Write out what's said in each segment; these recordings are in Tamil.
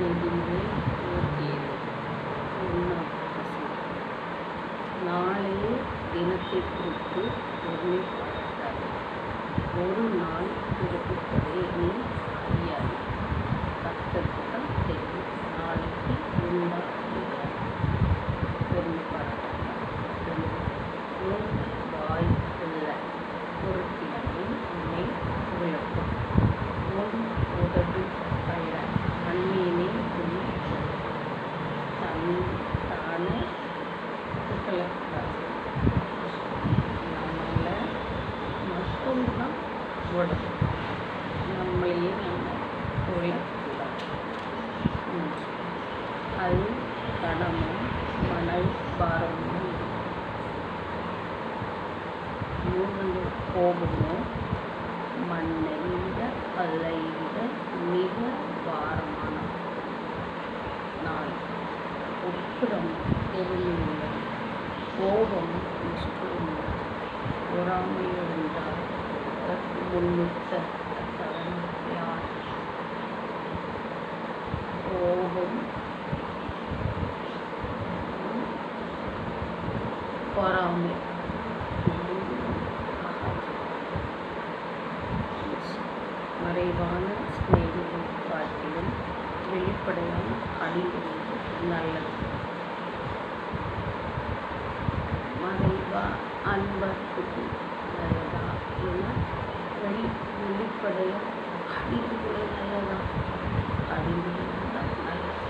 நீதிமொழி இருபத்தி ஏழு ஒன்றாவது வசனம். நாளைய தினத்தை குறித்து பெருமை பாராட்டாதே ஒரு நாள் பிறப்பிப்பதை நீ அறியாதே கர்த்தருக்கு தான் தெரியும் நாளைக்கு உண்டா இல்லையா பெருமை பாராட்டாதே உன் வாய் உள்ள பொருட்களை உன்னை விளக்கும் உன் உதடு அல்ல மண்ணினை துணி தன் தானே புகழக்கூடாது நம்மளை மட்டும்தான் உடம்பு நம்மளையே நம்ம புகழக்கூடாது ம். அது கனமும் மணல் பாரமும் மூன்று கோபமோ மண்ணை விட கல்லை விட மிக பாரமான நாள் உக்கிரம் பொறுமையுள்ள கோபம் நிஷ்டூரம் பொறாமை என்றால் அதற்கு முன்னிட்ட தவன் யார் கோபம் பொறாமை மறைவான சிநேகிதம் காட்டிலும் வெளிப்படையான அணிவது நல்லது மறைவா அன்பத்துக்கு நல்லதா இல்லை வெளி வெளிப்படைய அணிவுகளை நல்லதா அணிவுகள் தான் நல்லது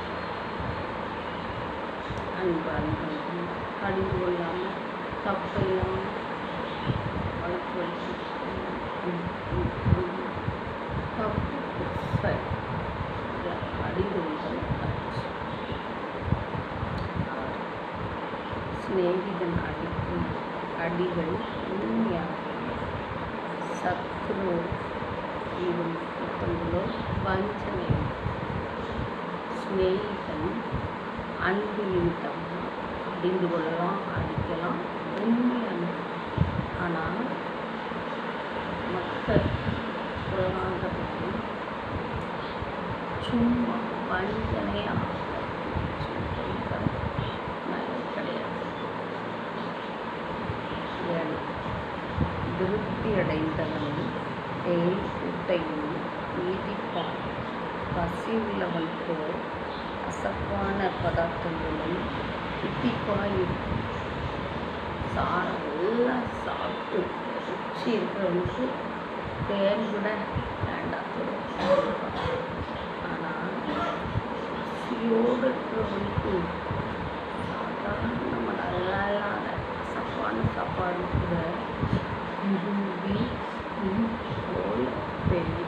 அன்பு அன்பு கடிந்து கொள்ளாமல் தப்பு இல்லாமல் வழக்கு வச்சு தப்பு சரி கடிந்து கொள்வது சிநேகிதன் அடிக்கும் அடிகள் உண்மையாக சத்ரு இவன் புத்தங்களோ வஞ்சனை சிநேகிதன் அன்பு நிமித்தம் அடிந்து கொள்ளலாம் அடிக்கலாம் உண்மையான ஆனால் மற்ற உலகாங்கத்தில் சும்மா வஞ்சனையாக நல்லது கிடையாது ஏழு திருப்தி அடைந்தவன் தேல் கூட்டையும் நீதிப்பான் பசி உள்ளவன் போல் கசப்பான பதார்த்தங்களும் தித்திப்பாய் இருக்கும் சாரம் எல்லாம் சாப்பிட்டு ருச்சி இருக்கிறவனுக்கு தேன் கூட வேண்டாம் ஆனால் பசியோடு இருக்கிறவனுக்கு சாதாரண நல்லா இல்லாத கசப்பான சாப்பாடு கூட விரும்பி இன்னும் போல் பெரிய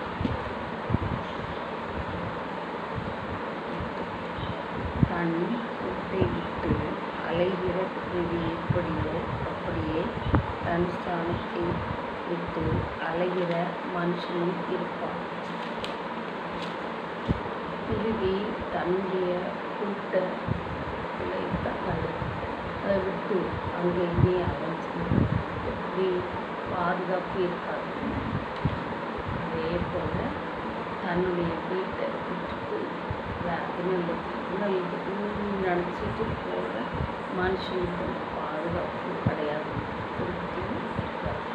தன் கூட்டை விட்டு அலைகிற குருவி எப்படியோ அப்படியே தன் ஸ்தானத்தை விட்டு அலைகிற மனுஷனும் இருப்பான் குருவி தன்னுடைய கூட்ட நல்லது அதை விட்டு அங்கே இங்கே அலைஞ்சு எப்படி பாதுகாப்பு இருக்காது அதே போல் தன்னுடைய வீட்டை விட்டுட்டு வேறு நினச்சிட்டு போகிற மனுஷனுக்கு பாதுகாப்பு கிடையாது திருப்தியும் இருக்காது.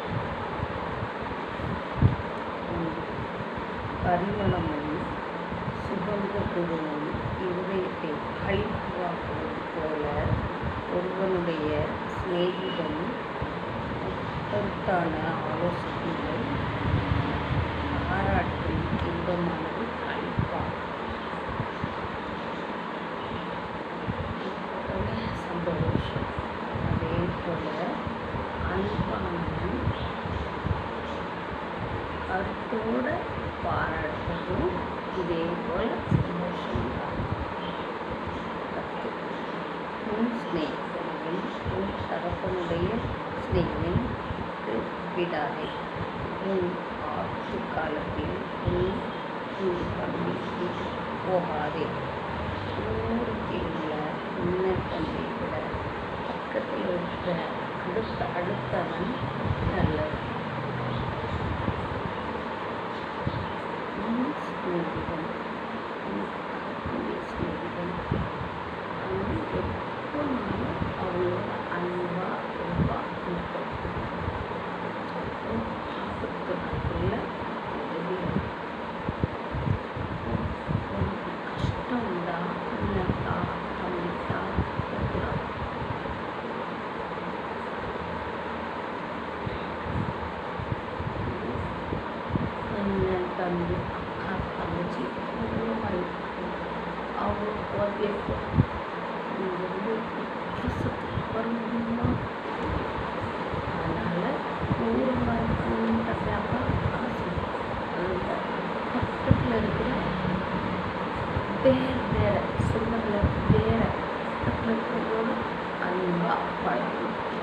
ஒன்று, பரிமளமும் சுகந்த குருவும் இருதயத்தை அழிப்பாக்குவது போல ஒருவனுடைய சிநேகிதன் கருத்தான ஆலோசனைகளை பாராட்டி இன்பமானது அளிப்பான் சந்தோஷம் அதே போல அன்பானவன் கருத்தோட பாராட்டுறதும் இதே போல சந்தோஷம் உன் ஸ்நேகிதனையும் உன் தகப்பனுடைய ஸ்நேகிதன் விடாதே உன் ஆட்சி காலத்தில் உன் உன் கல்வி போகாதே தூரத்தில் உள்ள உன்னதனை விட பக்கத்தில் இருக்கிற அடுத்த அடுத்தவன் நல்லது உன் சிநேகிதன் உன் தகப்பனுடைய சிநேகிதன் அவங்க எப்போனாலும் அவங்களோட அன்பா இருப்பா இருக்கும் உன் ஆபத்து நாட்களில் உதவியாக உனக்கு கஷ்டம் உண்டா அண்ணன்டா தம்பிட்டா கூடாது அண்ணன் தம்பி அக்கா தங்கச்சி மூலமாக இருக்கும் அவங்களுக்கு உதவி நீங்கள் வந்து வித்தியாசத்துக்கு வர முடியுமா அதனால் தூரமாக இருக்கணுன்றதுக்காக ஆசை அந்த பக்கத்தில் இருக்கிற வேறு வேறு சொந்தங்களை வேறு பக்கத்தில் இருக்கிறவங்களோட அன்பாக பழகணும்